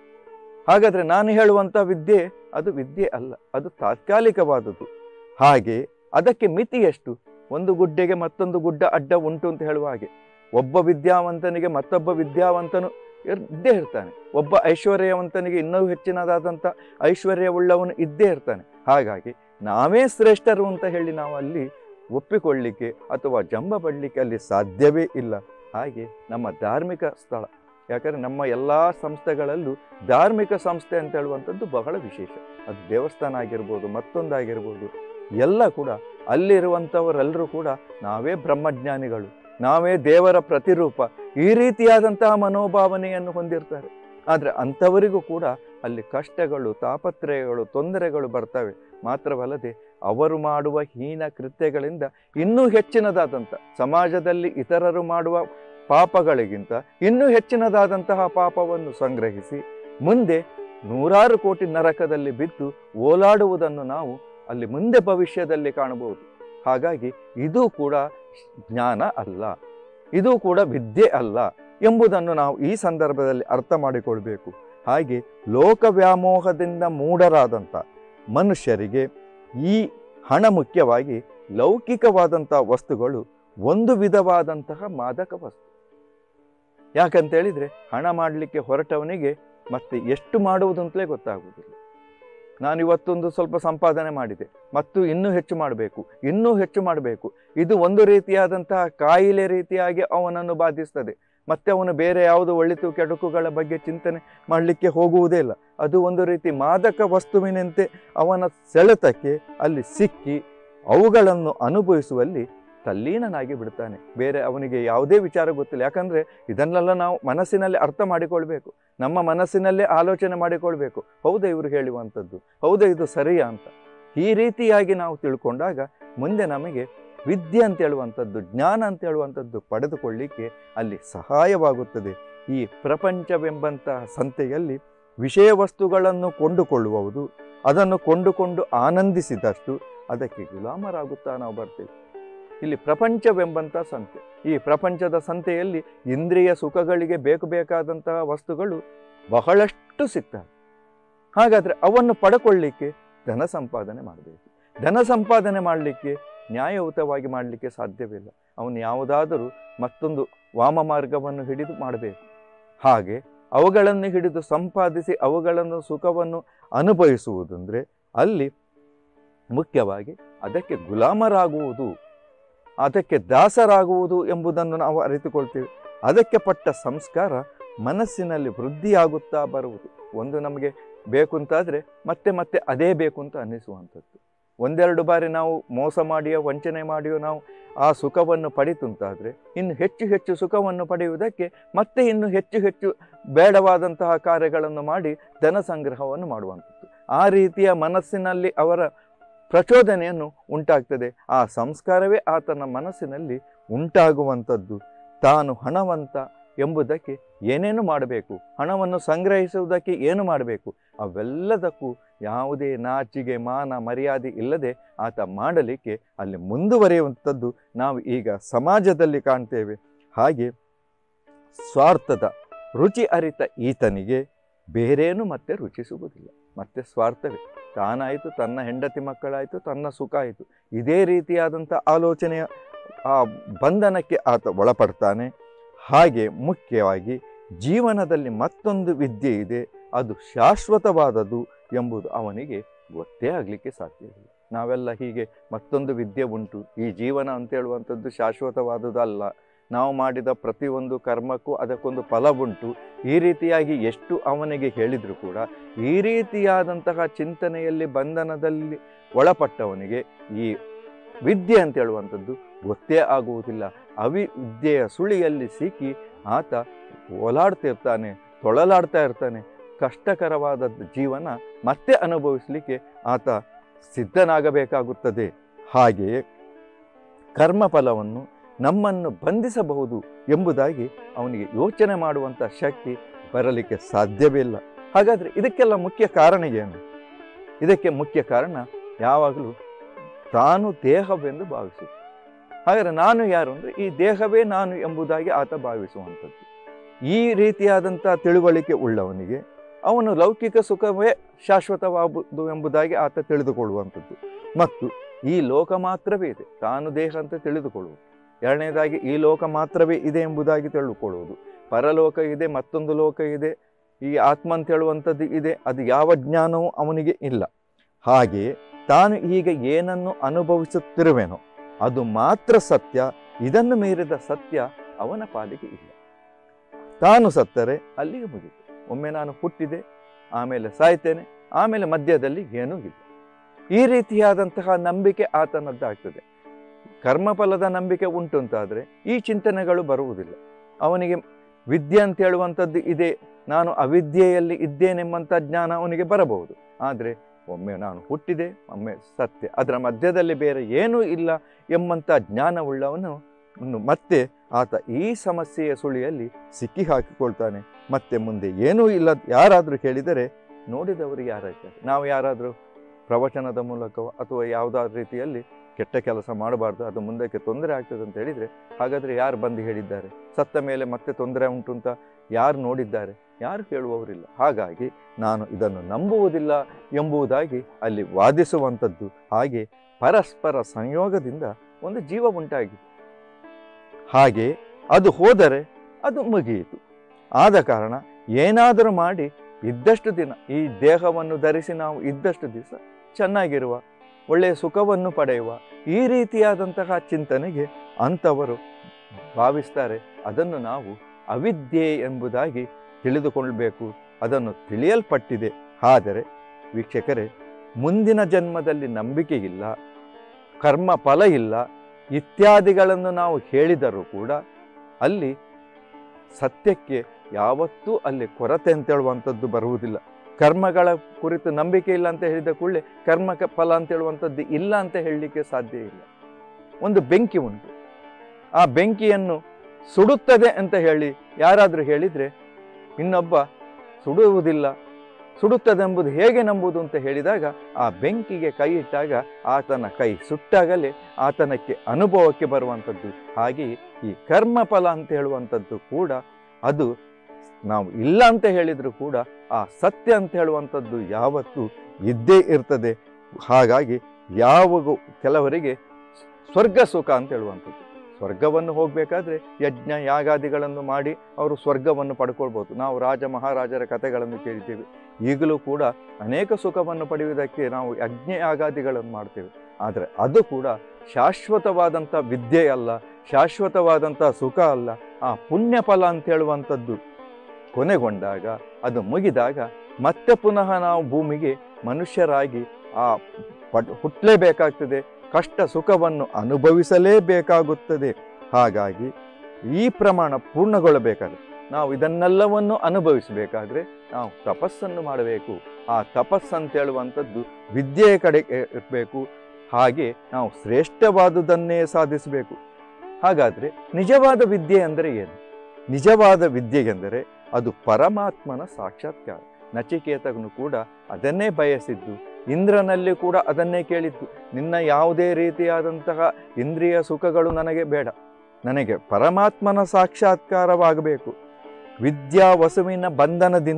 ಹಾಗಾದರೆ ನಾನು ಹೇಳುವಂಥ ವಿದ್ಯೆ ಅದು ವಿದ್ಯೆ ಅಲ್ಲ ಅದು ತಾತ್ಕಾಲಿಕವಾದುದು ಹಾಗೆ ಅದಕ್ಕೆ ಮಿತಿ ಎಷ್ಟು ಒಂದು ಗುಡ್ಡೆಗೆ ಮತ್ತೊಂದು ಗುಡ್ಡ ಅಡ್ಡ ಉಂಟು ಅಂತ ಹೇಳುವ ಹಾಗೆ ಒಬ್ಬ ವಿದ್ಯಾವಂತನಿಗೆ ಮತ್ತೊಬ್ಬ ವಿದ್ಯಾವಂತನು ಇರ್- ಇದ್ದೇ ಇರ್ತಾನೆ ಒಬ್ಬ ಐಶ್ವರ್ಯವಂತನಿಗೆ ಇನ್ನೂ ಹೆಚ್ಚಿನದಾದಂಥ ಐಶ್ವರ್ಯವುಳ್ಳವನು ಇದ್ದೇ ಇರ್ತಾನೆ ಹಾಗಾಗಿ ನಾವೇ ಶ್ರೇಷ್ಠರು ಅಂತ ಹೇಳಿ ನಾವು ಅಲ್ಲಿ ಒಪ್ಪಿಕೊಳ್ಳಿಕ್ಕೆ ಅಥವಾ ಜಂಬ ಪಡಲಿಕ್ಕೆ ಅಲ್ಲಿ ಸಾಧ್ಯವೇ ಇಲ್ಲ ಹಾಗೆ ನಮ್ಮ ಧಾರ್ಮಿಕ ಸ್ಥಳ ಯಾಕಂದರೆ ನಮ್ಮ ಎಲ್ಲ ಸಂಸ್ಥೆಗಳಲ್ಲೂ ಧಾರ್ಮಿಕ ಸಂಸ್ಥೆ ಅಂತ ಹೇಳುವಂಥದ್ದು ಬಹಳ ವಿಶೇಷ ಅದು ದೇವಸ್ಥಾನ ಆಗಿರ್ಬೋದು ಮತ್ತೊಂದಾಗಿರ್ಬೋದು ಎಲ್ಲ ಕೂಡ ಅಲ್ಲಿರುವಂಥವರೆಲ್ಲರೂ ಕೂಡ ನಾವೇ ಬ್ರಹ್ಮಜ್ಞಾನಿಗಳು ನಾವೇ ದೇವರ ಪ್ರತಿರೂಪ ಈ ರೀತಿಯಾದಂತಹ ಮನೋಭಾವನೆಯನ್ನು ಹೊಂದಿರ್ತಾರೆ ಆದರೆ ಅಂಥವರಿಗೂ ಕೂಡ ಅಲ್ಲಿ ಕಷ್ಟಗಳು ತಾಪತ್ರಯಗಳು ತೊಂದರೆಗಳು ಬರ್ತವೆ ಮಾತ್ರವಲ್ಲದೆ ಅವರು ಮಾಡುವ ಹೀನ ಕೃತ್ಯಗಳಿಂದ ಇನ್ನೂ ಹೆಚ್ಚಿನದಾದಂಥ ಸಮಾಜದಲ್ಲಿ ಇತರರು ಮಾಡುವ ಪಾಪಗಳಿಗಿಂತ ಇನ್ನೂ ಹೆಚ್ಚಿನದಾದಂತಹ ಪಾಪವನ್ನು ಸಂಗ್ರಹಿಸಿ ಮುಂದೆ ನೂರಾರು ಕೋಟಿ ನರಕದಲ್ಲಿ ಬಿದ್ದು ಓಲಾಡುವುದನ್ನು ನಾವು ಅಲ್ಲಿ ಮುಂದೆ ಭವಿಷ್ಯದಲ್ಲಿ ಕಾಣಬಹುದು ಹಾಗಾಗಿ ಇದು ಕೂಡ ಜ್ಞಾನ ಅಲ್ಲ ಇದು ಕೂಡ ವಿದ್ಯೆ ಅಲ್ಲ ಎಂಬುದನ್ನು ನಾವು ಈ ಸಂದರ್ಭದಲ್ಲಿ ಅರ್ಥ ಮಾಡಿಕೊಳ್ಬೇಕು ಹಾಗೆ ಲೋಕ ವ್ಯಾಮೋಹದಿಂದ ಮೂಢರಾದಂಥ ಮನುಷ್ಯರಿಗೆ ಈ ಹಣ ಮುಖ್ಯವಾಗಿ ಲೌಕಿಕವಾದಂಥ ವಸ್ತುಗಳು ಒಂದು ವಿಧವಾದಂತಹ ಮಾದಕ ವಸ್ತು ಯಾಕಂತೇಳಿದರೆ ಹಣ ಮಾಡಲಿಕ್ಕೆ ಹೊರಟವನಿಗೆ ಮತ್ತೆ ಎಷ್ಟು ಮಾಡುವುದಂತಲೇ ಗೊತ್ತಾಗುವುದಿಲ್ಲ ನಾನು ಇವತ್ತೊಂದು ಸ್ವಲ್ಪ ಸಂಪಾದನೆ ಮಾಡಿದೆ ಮತ್ತು ಇನ್ನೂ ಹೆಚ್ಚು ಮಾಡಬೇಕು ಇನ್ನೂ ಹೆಚ್ಚು ಮಾಡಬೇಕು ಇದು ಒಂದು ರೀತಿಯಾದಂತಹ ಕಾಯಿಲೆ ರೀತಿಯಾಗಿ ಅವನನ್ನು ಬಾಧಿಸ್ತದೆ ಮತ್ತೆ ಅವನು ಬೇರೆ ಯಾವುದು ಒಳಿತು ಕೆಡುಕುಗಳ ಬಗ್ಗೆ ಚಿಂತನೆ ಮಾಡಲಿಕ್ಕೆ ಹೋಗುವುದೇ ಇಲ್ಲ ಅದು ಒಂದು ರೀತಿ ಮಾದಕ ವಸ್ತುವಿನಂತೆ ಅವನ ಸೆಳೆತಕ್ಕೆ ಅಲ್ಲಿ ಸಿಕ್ಕಿ ಅವುಗಳನ್ನು ಅನುಭವಿಸುವಲ್ಲಿ ತಲ್ಲೀನನಾಗಿ ಬಿಡ್ತಾನೆ ಬೇರೆ ಅವನಿಗೆ ಯಾವುದೇ ವಿಚಾರ ಗೊತ್ತಿಲ್ಲ ಯಾಕಂದರೆ ಇದನ್ನೆಲ್ಲ ನಾವು ಮನಸ್ಸಿನಲ್ಲಿ ಅರ್ಥ ಮಾಡಿಕೊಳ್ಬೇಕು ನಮ್ಮ ಮನಸ್ಸಿನಲ್ಲೇ ಆಲೋಚನೆ ಮಾಡಿಕೊಳ್ಬೇಕು ಹೌದಾ ಇವರು ಹೇಳುವಂಥದ್ದು ಹೌದಾ ಇದು ಸರಿಯಾ ಅಂತ ಈ ರೀತಿಯಾಗಿ ನಾವು ತಿಳ್ಕೊಂಡಾಗ ಮುಂದೆ ನಮಗೆ ವಿದ್ಯೆ ಅಂತ ಹೇಳುವಂಥದ್ದು ಜ್ಞಾನ ಅಂತ ಹೇಳುವಂಥದ್ದು ಪಡೆದುಕೊಳ್ಳಿಕ್ಕೆ ಅಲ್ಲಿ ಸಹಾಯವಾಗುತ್ತದೆ ಈ ಪ್ರಪಂಚವೆಂಬಂತಹ ಸಂತೆಯಲ್ಲಿ ವಿಷಯ ವಸ್ತುಗಳನ್ನು ಕೊಂಡುಕೊಳ್ಳುವುದು ಅದನ್ನು ಕೊಂಡುಕೊಂಡು ಆನಂದಿಸಿದಷ್ಟು ಅದಕ್ಕೆ ಗುಲಾಮರಾಗುತ್ತಾ ನಾವು ಬರ್ತೇವೆ ಇಲ್ಲಿ ಪ್ರಪಂಚವೆಂಬಂಥ ಸಂತೆ ಈ ಪ್ರಪಂಚದ ಸಂತೆಯಲ್ಲಿ ಇಂದ್ರಿಯ ಸುಖಗಳಿಗೆ ಬೇಕು ಬೇಕಾದಂತಹ ವಸ್ತುಗಳು ಬಹಳಷ್ಟು ಸಿಗ್ತವೆ ಹಾಗಾದರೆ ಅವನ್ನು ಪಡ್ಕೊಳ್ಳಿಕ್ಕೆ ಧನ ಸಂಪಾದನೆ ಮಾಡಬೇಕು ಧನ ಸಂಪಾದನೆ ಮಾಡಲಿಕ್ಕೆ ನ್ಯಾಯಯುತವಾಗಿ ಮಾಡಲಿಕ್ಕೆ ಸಾಧ್ಯವಿಲ್ಲ ಅವನು ಯಾವುದಾದರೂ ಮತ್ತೊಂದು ವಾಮ ಮಾರ್ಗವನ್ನು ಹಿಡಿದು ಮಾಡಬೇಕು ಹಾಗೆ ಅವುಗಳನ್ನು ಹಿಡಿದು ಸಂಪಾದಿಸಿ ಅವುಗಳನ್ನು ಸುಖವನ್ನು ಅನುಭವಿಸುವುದಂದರೆ ಅಲ್ಲಿ ಮುಖ್ಯವಾಗಿ ಅದಕ್ಕೆ ಗುಲಾಮರಾಗುವುದು ಅದಕ್ಕೆ ದಾಸರಾಗುವುದು ಎಂಬುದನ್ನು ನಾವು ಅರಿತುಕೊಳ್ತೀವಿ ಅದಕ್ಕೆ ಪಟ್ಟ ಸಂಸ್ಕಾರ ಮನಸ್ಸಿನಲ್ಲಿ ವೃದ್ಧಿಯಾಗುತ್ತಾ ಬರುವುದು ಒಂದು ನಮಗೆ ಬೇಕು ಅಂತಾದರೆ ಮತ್ತೆ ಮತ್ತೆ ಅದೇ ಬೇಕು ಅಂತ ಅನ್ನಿಸುವಂಥದ್ದು ಒಂದೆರಡು ಬಾರಿ ನಾವು ಮೋಸ ಮಾಡಿಯೋ ವಂಚನೆ ಮಾಡಿಯೋ ನಾವು ಆ ಸುಖವನ್ನು ಪಡಿತುಂತಾದರೆ ಇನ್ನು ಹೆಚ್ಚು ಹೆಚ್ಚು ಸುಖವನ್ನು ಪಡೆಯುವುದಕ್ಕೆ ಮತ್ತೆ ಇನ್ನು ಹೆಚ್ಚು ಹೆಚ್ಚು ಬೇಡವಾದಂತಹ ಕಾರ್ಯಗಳನ್ನು ಮಾಡಿ ಧನ ಸಂಗ್ರಹವನ್ನು ಮಾಡುವಂಥದ್ದು ಆ ರೀತಿಯ ಮನಸ್ಸಿನಲ್ಲಿ ಅವರ ಪ್ರಚೋದನೆಯನ್ನು ಉಂಟಾಗ್ತದೆ ಆ ಸಂಸ್ಕಾರವೇ ಆತನ ಮನಸ್ಸಿನಲ್ಲಿ ಉಂಟಾಗುವಂಥದ್ದು ತಾನು ಹಣವಂತ ಎಂಬುದಕ್ಕೆ ಏನೇನು ಮಾಡಬೇಕು ಹಣವನ್ನು ಸಂಗ್ರಹಿಸುವುದಕ್ಕೆ ಏನು ಮಾಡಬೇಕು ಅವೆಲ್ಲದಕ್ಕೂ ಯಾವುದೇ ನಾಚಿಗೆ ಮಾನ ಮರ್ಯಾದೆ ಇಲ್ಲದೆ ಆತ ಮಾಡಲಿಕ್ಕೆ ಅಲ್ಲಿ ಮುಂದುವರಿಯುವಂಥದ್ದು ನಾವು ಈಗ ಸಮಾಜದಲ್ಲಿ ಕಾಣ್ತೇವೆ ಹಾಗೆ ಸ್ವಾರ್ಥದ ರುಚಿ ಅರಿತ ಈತನಿಗೆ ಬೇರೇನು ಮತ್ತೆ ರುಚಿಸುವುದಿಲ್ಲ ಮತ್ತೆ ಸ್ವಾರ್ಥವೇ ತಾನಾಯಿತು ತನ್ನ ಹೆಂಡತಿ ಮಕ್ಕಳಾಯಿತು ತನ್ನ ಸುಖ ಆಯಿತು ಇದೇ ರೀತಿಯಾದಂಥ ಆಲೋಚನೆಯ ಆ ಬಂಧನಕ್ಕೆ ಆತ ಒಳಪಡ್ತಾನೆ ಹಾಗೆ ಮುಖ್ಯವಾಗಿ ಜೀವನದಲ್ಲಿ ಮತ್ತೊಂದು ವಿದ್ಯೆ ಇದೆ ಅದು ಶಾಶ್ವತವಾದದ್ದು ಎಂಬುದು ಅವನಿಗೆ ಗೊತ್ತೇ ಆಗಲಿಕ್ಕೆ ಸಾಧ್ಯ ಇಲ್ಲ ನಾವೆಲ್ಲ ಹೀಗೆ ಮತ್ತೊಂದು ವಿದ್ಯೆ ಉಂಟು ಈ ಜೀವನ ಅಂತ ಹೇಳುವಂಥದ್ದು ಶಾಶ್ವತವಾದುದಲ್ಲ ನಾವು ಮಾಡಿದ ಪ್ರತಿಯೊಂದು ಕರ್ಮಕ್ಕೂ ಅದಕ್ಕೊಂದು ಫಲ ಉಂಟು ಈ ರೀತಿಯಾಗಿ ಎಷ್ಟು ಅವನಿಗೆ ಹೇಳಿದರೂ ಕೂಡ ಈ ರೀತಿಯಾದಂತಹ ಚಿಂತನೆಯಲ್ಲಿ ಬಂಧನದಲ್ಲಿ ಒಳಪಟ್ಟವನಿಗೆ ಈ ವಿದ್ಯೆ ಅಂತ ಹೇಳುವಂಥದ್ದು ಗೊತ್ತೇ ಆಗುವುದಿಲ್ಲ ಅವಿ ವಿದ್ಯೆಯ ಸುಳಿಯಲ್ಲಿ ಸಿಕ್ಕಿ ಆತ ಓಲಾಡ್ತಿರ್ತಾನೆ ತೊಳಲಾಡ್ತಾ ಇರ್ತಾನೆ ಕಷ್ಟಕರವಾದ ಜೀವನ ಮತ್ತೆ ಅನುಭವಿಸಲಿಕ್ಕೆ ಆತ ಸಿದ್ಧನಾಗಬೇಕಾಗುತ್ತದೆ ಹಾಗೆಯೇ ಕರ್ಮಫಲವನ್ನು ನಮ್ಮನ್ನು ಬಂಧಿಸಬಹುದು ಎಂಬುದಾಗಿ ಅವನಿಗೆ ಯೋಚನೆ ಮಾಡುವಂಥ ಶಕ್ತಿ ಬರಲಿಕ್ಕೆ ಸಾಧ್ಯವೇ ಇಲ್ಲ ಹಾಗಾದರೆ ಇದಕ್ಕೆಲ್ಲ ಮುಖ್ಯ ಕಾರಣ ಏನು ಇದಕ್ಕೆ ಮುಖ್ಯ ಕಾರಣ ಯಾವಾಗಲೂ ತಾನು ದೇಹವೆಂದು ಭಾವಿಸುತ್ತೆ ಹಾಗಾದರೆ ನಾನು ಯಾರು ಅಂದರೆ ಈ ದೇಹವೇ ನಾನು ಎಂಬುದಾಗಿ ಆತ ಭಾವಿಸುವಂಥದ್ದು ಈ ರೀತಿಯಾದಂಥ ತಿಳುವಳಿಕೆ ಉಳ್ಳವನಿಗೆ ಅವನು ಲೌಕಿಕ ಸುಖವೇ ಶಾಶ್ವತವಾಗುವುದು ಎಂಬುದಾಗಿ ಆತ ತಿಳಿದುಕೊಳ್ಳುವಂಥದ್ದು ಮತ್ತು ಈ ಲೋಕ ಮಾತ್ರವೇ ಇದೆ ತಾನು ದೇಹ ಅಂತ ತಿಳಿದುಕೊಳ್ಳುವುದು ಎರಡನೇದಾಗಿ ಈ ಲೋಕ ಮಾತ್ರವೇ ಇದೆ ಎಂಬುದಾಗಿ ತಿಳಿದುಕೊಳ್ಳುವುದು ಪರಲೋಕ ಇದೆ ಮತ್ತೊಂದು ಲೋಕ ಇದೆ ಈ ಆತ್ಮ ಅಂತ ಹೇಳುವಂಥದ್ದು ಇದೆ ಅದು ಯಾವ ಜ್ಞಾನವೂ ಅವನಿಗೆ ಇಲ್ಲ ಹಾಗೆಯೇ ತಾನು ಈಗ ಏನನ್ನು ಅನುಭವಿಸುತ್ತಿರುವೆನೋ ಅದು ಮಾತ್ರ ಸತ್ಯ ಇದನ್ನು ಮೀರಿದ ಸತ್ಯ ಅವನ ಪಾಲಿಗೆ ಇಲ್ಲ ತಾನು ಸತ್ತರೆ ಅಲ್ಲಿಗೆ ಮುಗಿತು ಒಮ್ಮೆ ನಾನು ಹುಟ್ಟಿದೆ ಆಮೇಲೆ ಸಾಯ್ತೇನೆ ಆಮೇಲೆ ಮಧ್ಯದಲ್ಲಿ ಏನೂ ಇಲ್ಲ ಈ ರೀತಿಯಾದಂತಹ ನಂಬಿಕೆ ಆತನದ್ದಾಗ್ತದೆ ಕರ್ಮಫಲದ ನಂಬಿಕೆ ಉಂಟು ಅಂತಾದರೆ ಈ ಚಿಂತನೆಗಳು ಬರುವುದಿಲ್ಲ ಅವನಿಗೆ ವಿದ್ಯೆ ಅಂತ ಹೇಳುವಂಥದ್ದು ಇದೆ ನಾನು ಅವಿದ್ಯೆಯಲ್ಲಿ ಇದ್ದೇನೆಂಬಂಥ ಜ್ಞಾನ ಅವನಿಗೆ ಬರಬಹುದು ಆದರೆ ಒಮ್ಮೆ ನಾನು ಹುಟ್ಟಿದೆ ಒಮ್ಮೆ ಸತ್ಯ ಅದರ ಮಧ್ಯದಲ್ಲಿ ಬೇರೆ ಏನೂ ಇಲ್ಲ ಎಂಬಂಥ ಜ್ಞಾನವುಳ್ಳವನು ಇನ್ನು ಮತ್ತೆ ಆತ ಈ ಸಮಸ್ಯೆಯ ಸುಳಿಯಲ್ಲಿ ಸಿಕ್ಕಿ ಹಾಕಿಕೊಳ್ತಾನೆ ಮತ್ತೆ ಮುಂದೆ ಏನೂ ಇಲ್ಲ ಯಾರಾದರೂ ಹೇಳಿದರೆ ನೋಡಿದವರು ಯಾರಾಗ್ತಾರೆ ನಾವು ಯಾರಾದರೂ ಪ್ರವಚನದ ಮೂಲಕವೋ ಅಥವಾ ಯಾವುದಾದ್ರೂ ರೀತಿಯಲ್ಲಿ ಕೆಟ್ಟ ಕೆಲಸ ಮಾಡಬಾರ್ದು ಅದು ಮುಂದಕ್ಕೆ ತೊಂದರೆ ಆಗ್ತದೆ ಅಂತ ಹೇಳಿದರೆ ಹಾಗಾದರೆ ಯಾರು ಬಂದು ಹೇಳಿದ್ದಾರೆ ಸತ್ತ ಮೇಲೆ ಮತ್ತೆ ತೊಂದರೆ ಉಂಟು ಅಂತ ಯಾರು ನೋಡಿದ್ದಾರೆ ಯಾರು ಹೇಳುವವರಿಲ್ಲ ಹಾಗಾಗಿ ನಾನು ಇದನ್ನು ನಂಬುವುದಿಲ್ಲ ಎಂಬುದಾಗಿ ಅಲ್ಲಿ ವಾದಿಸುವಂಥದ್ದು ಹಾಗೆ ಪರಸ್ಪರ ಸಂಯೋಗದಿಂದ ಒಂದು ಜೀವ ಉಂಟಾಗಿದೆ ಹಾಗೆ ಅದು ಹೋದರೆ ಅದು ಮುಗಿಯಿತು ಆದ ಕಾರಣ ಏನಾದರೂ ಮಾಡಿ ಇದ್ದಷ್ಟು ದಿನ ಈ ದೇಹವನ್ನು ಧರಿಸಿ ನಾವು ಇದ್ದಷ್ಟು ದಿವಸ ಚೆನ್ನಾಗಿರುವ ಒಳ್ಳೆಯ ಸುಖವನ್ನು ಪಡೆಯುವ ಈ ರೀತಿಯಾದಂತಹ ಚಿಂತನೆಗೆ ಅಂಥವರು ಭಾವಿಸ್ತಾರೆ ಅದನ್ನು ನಾವು ಅವಿದ್ಯೆ ಎಂಬುದಾಗಿ ತಿಳಿದುಕೊಳ್ಬೇಕು ಅದನ್ನು ತಿಳಿಯಲ್ಪಟ್ಟಿದೆ ಆದರೆ ವೀಕ್ಷಕರೇ ಮುಂದಿನ ಜನ್ಮದಲ್ಲಿ ನಂಬಿಕೆ ಇಲ್ಲ ಕರ್ಮ ಫಲ ಇಲ್ಲ ಇತ್ಯಾದಿಗಳನ್ನು ನಾವು ಹೇಳಿದರೂ ಕೂಡ ಅಲ್ಲಿ ಸತ್ಯಕ್ಕೆ ಯಾವತ್ತೂ ಅಲ್ಲಿ ಕೊರತೆ ಅಂತ ಹೇಳುವಂಥದ್ದು ಬರುವುದಿಲ್ಲ ಕರ್ಮಗಳ ಕುರಿತು ನಂಬಿಕೆ ಇಲ್ಲ ಅಂತ ಹೇಳಿದ ಕೂಡಲೇ ಕರ್ಮ ಫಲ ಅಂತ ಹೇಳುವಂಥದ್ದು ಇಲ್ಲ ಅಂತ ಹೇಳಲಿಕ್ಕೆ ಸಾಧ್ಯ ಇಲ್ಲ ಒಂದು ಬೆಂಕಿ ಉಂಟು ಆ ಬೆಂಕಿಯನ್ನು ಸುಡುತ್ತದೆ ಅಂತ ಹೇಳಿ ಯಾರಾದರೂ ಹೇಳಿದರೆ ಇನ್ನೊಬ್ಬ ಸುಡುವುದಿಲ್ಲ ಸುಡುತ್ತದೆಂಬುದು ಹೇಗೆ ನಂಬುದು ಅಂತ ಹೇಳಿದಾಗ ಆ ಬೆಂಕಿಗೆ ಕೈ ಇಟ್ಟಾಗ ಆತನ ಕೈ ಸುಟ್ಟಾಗಲೇ ಆತನಕ್ಕೆ ಅನುಭವಕ್ಕೆ ಬರುವಂಥದ್ದು ಹಾಗೆಯೇ ಈ ಕರ್ಮಫಲ ಅಂತ ಹೇಳುವಂಥದ್ದು ಕೂಡ ಅದು ನಾವು ಇಲ್ಲ ಅಂತ ಹೇಳಿದರೂ ಕೂಡ ಆ ಸತ್ಯ ಅಂತ ಹೇಳುವಂಥದ್ದು ಯಾವತ್ತೂ ಇದ್ದೇ ಇರ್ತದೆ ಹಾಗಾಗಿ ಯಾವಾಗ ಕೆಲವರಿಗೆ ಸ್ವರ್ಗ ಸುಖ ಅಂತ ಹೇಳುವಂಥದ್ದು ಸ್ವರ್ಗವನ್ನು ಹೋಗಬೇಕಾದ್ರೆ ಯಜ್ಞ ಯಾಗಾದಿಗಳನ್ನು ಮಾಡಿ ಅವರು ಸ್ವರ್ಗವನ್ನು ಪಡ್ಕೊಳ್ಬೋದು ನಾವು ರಾಜ ಮಹಾರಾಜರ ಕಥೆಗಳನ್ನು ಕೇಳಿದ್ದೇವೆ ಈಗಲೂ ಕೂಡ ಅನೇಕ ಸುಖವನ್ನು ಪಡೆಯುವುದಕ್ಕೆ ನಾವು ಯಜ್ಞ ಯಾಗಾದಿಗಳನ್ನು ಮಾಡ್ತೇವೆ ಆದರೆ ಅದು ಕೂಡ ಶಾಶ್ವತವಾದಂಥ ವಿದ್ಯೆ ಅಲ್ಲ ಶಾಶ್ವತವಾದಂಥ ಸುಖ ಅಲ್ಲ ಆ ಪುಣ್ಯ ಫಲ ಅಂತ ಹೇಳುವಂಥದ್ದು ಕೊನೆಗೊಂಡಾಗ ಅದು ಮುಗಿದಾಗ ಮತ್ತೆ ಪುನಃ ನಾವು ಭೂಮಿಗೆ ಮನುಷ್ಯರಾಗಿ ಆ ಪಟ್ ಹುಟ್ಟಲೇಬೇಕಾಗ್ತದೆ ಕಷ್ಟ ಸುಖವನ್ನು ಅನುಭವಿಸಲೇಬೇಕಾಗುತ್ತದೆ ಹಾಗಾಗಿ ಈ ಪ್ರಮಾಣ ಪೂರ್ಣಗೊಳ್ಳಬೇಕಾದ್ರೆ ನಾವು ಇದನ್ನೆಲ್ಲವನ್ನು ಅನುಭವಿಸಬೇಕಾದ್ರೆ ನಾವು ತಪಸ್ಸನ್ನು ಮಾಡಬೇಕು ಆ ತಪಸ್ಸು ಅಂತ ಹೇಳುವಂಥದ್ದು ವಿದ್ಯೆಯ ಕಡೆ ಇರಬೇಕು ಹಾಗೆ ನಾವು ಶ್ರೇಷ್ಠವಾದುದನ್ನೇ ಸಾಧಿಸಬೇಕು ಹಾಗಾದರೆ ನಿಜವಾದ ವಿದ್ಯೆ ಅಂದರೆ ಏನು ನಿಜವಾದ ವಿದ್ಯೆ ಎಂದರೆ ಅದು ಪರಮಾತ್ಮನ ಸಾಕ್ಷಾತ್ಕಾರ ನಚಿಕೇತನು ಕೂಡ ಅದನ್ನೇ ಬಯಸಿದ್ದು ಇಂದ್ರನಲ್ಲಿ ಕೂಡ ಅದನ್ನೇ ಕೇಳಿದ್ದು ನಿನ್ನ ಯಾವುದೇ ರೀತಿಯಾದಂತಹ ಇಂದ್ರಿಯ ಸುಖಗಳು ನನಗೆ ಬೇಡ ನನಗೆ ಪರಮಾತ್ಮನ ಸಾಕ್ಷಾತ್ಕಾರವಾಗಬೇಕು ವಿದ್ಯಾ ವಸುವಿನ ಬಂಧನದಿಂದ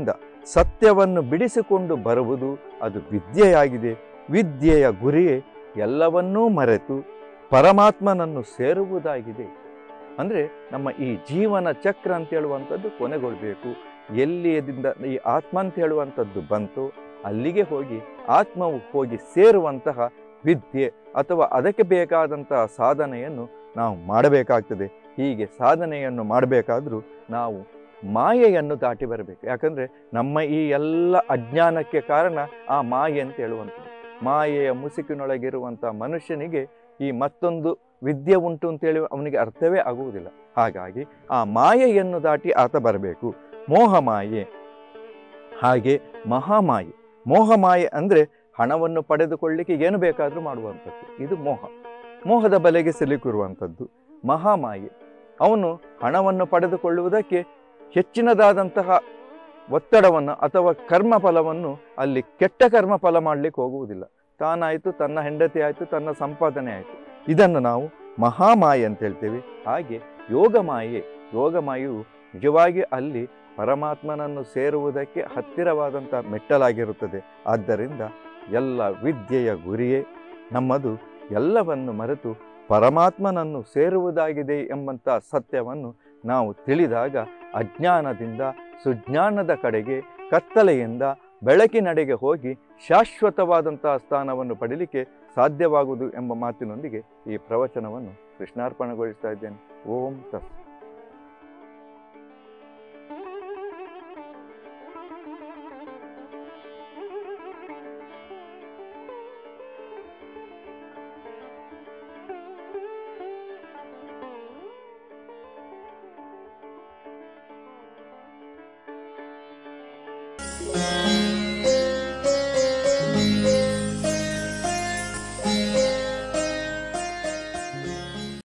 ಸತ್ಯವನ್ನು ಬಿಡಿಸಿಕೊಂಡು ಬರುವುದು ಅದು ವಿದ್ಯೆಯಾಗಿದೆ ವಿದ್ಯೆಯ ಗುರಿಯೇ ಎಲ್ಲವನ್ನೂ ಮರೆತು ಪರಮಾತ್ಮನನ್ನು ಸೇರುವುದಾಗಿದೆ ಅಂದರೆ ನಮ್ಮ ಈ ಜೀವನ ಚಕ್ರ ಅಂತ ಹೇಳುವಂಥದ್ದು ಕೊನೆಗೊಳ್ಳಬೇಕು ಎಲ್ಲಿಯದಿಂದ ಈ ಆತ್ಮ ಅಂತ ಹೇಳುವಂಥದ್ದು ಬಂತು ಅಲ್ಲಿಗೆ ಹೋಗಿ ಆತ್ಮವು ಹೋಗಿ ಸೇರುವಂತಹ ವಿದ್ಯೆ ಅಥವಾ ಅದಕ್ಕೆ ಬೇಕಾದಂತಹ ಸಾಧನೆಯನ್ನು ನಾವು ಮಾಡಬೇಕಾಗ್ತದೆ ಹೀಗೆ ಸಾಧನೆಯನ್ನು ಮಾಡಬೇಕಾದ್ರೂ ನಾವು ಮಾಯೆಯನ್ನು ದಾಟಿ ಬರಬೇಕು ಯಾಕಂದರೆ ನಮ್ಮ ಈ ಎಲ್ಲ ಅಜ್ಞಾನಕ್ಕೆ ಕಾರಣ ಆ ಮಾಯೆ ಅಂತ ಹೇಳುವಂಥದ್ದು ಮಾಯೆಯ ಮುಸುಕಿನೊಳಗಿರುವಂಥ ಮನುಷ್ಯನಿಗೆ ಈ ಮತ್ತೊಂದು ವಿದ್ಯೆ ಉಂಟು ಅಂತೇಳಿ ಅವನಿಗೆ ಅರ್ಥವೇ ಆಗುವುದಿಲ್ಲ ಹಾಗಾಗಿ ಆ ಮಾಯೆಯನ್ನು ದಾಟಿ ಆತ ಬರಬೇಕು ಮೋಹ ಮಾಯೆ ಹಾಗೆ ಮಹಾಮಾಯೆ ಮೋಹಮಾಯೆ ಅಂದರೆ ಹಣವನ್ನು ಪಡೆದುಕೊಳ್ಳಿಕ್ಕೆ ಏನು ಬೇಕಾದರೂ ಮಾಡುವಂಥದ್ದು ಇದು ಮೋಹ ಮೋಹದ ಬಲೆಗೆ ಸಿಲುಕಿರುವಂಥದ್ದು ಮಹಾಮಾಯೆ ಅವನು ಹಣವನ್ನು ಪಡೆದುಕೊಳ್ಳುವುದಕ್ಕೆ ಹೆಚ್ಚಿನದಾದಂತಹ ಒತ್ತಡವನ್ನು ಅಥವಾ ಕರ್ಮಫಲವನ್ನು ಅಲ್ಲಿ ಕೆಟ್ಟ ಕರ್ಮಫಲ ಮಾಡಲಿಕ್ಕೆ ಹೋಗುವುದಿಲ್ಲ ತಾನಾಯಿತು ತನ್ನ ಹೆಂಡತಿ ಆಯಿತು ತನ್ನ ಸಂಪಾದನೆ ಆಯಿತು ಇದನ್ನು ನಾವು ಮಹಾಮಾಯೆ ಅಂತ ಹೇಳ್ತೇವೆ ಹಾಗೆ ಯೋಗಮಾಯೆ ಯೋಗಮಾಯೆಯು ನಿಜವಾಗಿ ಅಲ್ಲಿ ಪರಮಾತ್ಮನನ್ನು ಸೇರುವುದಕ್ಕೆ ಹತ್ತಿರವಾದಂಥ ಮೆಟ್ಟಲಾಗಿರುತ್ತದೆ ಆದ್ದರಿಂದ ಎಲ್ಲ ವಿದ್ಯೆಯ ಗುರಿಯೇ ನಮ್ಮದು ಎಲ್ಲವನ್ನು ಮರೆತು ಪರಮಾತ್ಮನನ್ನು ಸೇರುವುದಾಗಿದೆ ಎಂಬಂಥ ಸತ್ಯವನ್ನು ನಾವು ತಿಳಿದಾಗ ಅಜ್ಞಾನದಿಂದ ಸುಜ್ಞಾನದ ಕಡೆಗೆ ಕತ್ತಲೆಯಿಂದ ಬೆಳಕಿನಡೆಗೆ ಹೋಗಿ ಶಾಶ್ವತವಾದಂತಹ ಸ್ಥಾನವನ್ನು ಪಡೀಲಿಕ್ಕೆ ಸಾಧ್ಯವಾಗುವುದು ಎಂಬ ಮಾತಿನೊಂದಿಗೆ ಈ ಪ್ರವಚನವನ್ನು ಕೃಷ್ಣಾರ್ಪಣೆಗೊಳಿಸ್ತಾ ಇದ್ದೇನೆ ಓಂ ತತ್